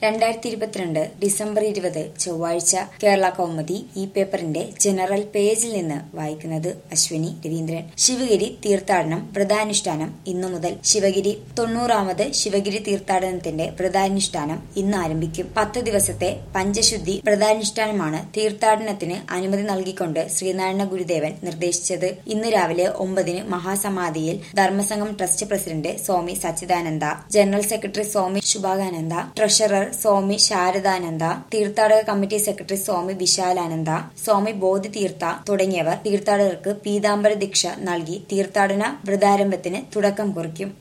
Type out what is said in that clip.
രണ്ടായിരത്തി ഇരുപത്തിരണ്ട് ഡിസംബർ ഇരുപത് ചൊവ്വാഴ്ച കേരള കൗമുദി ഈ പേപ്പറിന്റെ ജനറൽ പേജിൽ നിന്ന് വായിക്കുന്നത് അശ്വിനി രവീന്ദ്രൻ ശിവഗിരി തീർത്ഥാടനം വ്രതാനുഷ്ഠാനം ഇന്നു മുതൽ ശിവഗിരി തൊണ്ണൂറാമത് ശിവഗിരി തീർത്ഥാടനത്തിന്റെ വ്രതാനുഷ്ഠാനം ഇന്ന് ആരംഭിക്കും പത്ത് ദിവസത്തെ പഞ്ചശുദ്ധി വ്രതാനുഷ്ഠാനമാണ് തീർത്ഥാടനത്തിന് അനുമതി നൽകിക്കൊണ്ട് ശ്രീനാരായണ ഗുരുദേവൻ നിർദ്ദേശിച്ചത് ഇന്ന് രാവിലെ ഒമ്പതിന് മഹാസമാധിയിൽ Dharmasangham trust president Swami Sachidananda general secretary Swami Shubhakananda treasurer Swami Sharadananda തീർത്ഥാടക കമ്മിറ്റി സെക്രട്ടറി സ്വാമി വിശാലാനന്ദ സ്വാമി ബോധി തീർത്ഥ തുടങ്ങിയവർ തീർത്ഥാടകർക്ക് പീതാംബര ദീക്ഷ നൽകി തീർത്ഥാടന വ്രതാരംഭത്തിന് തുടക്കം കുറിക്കും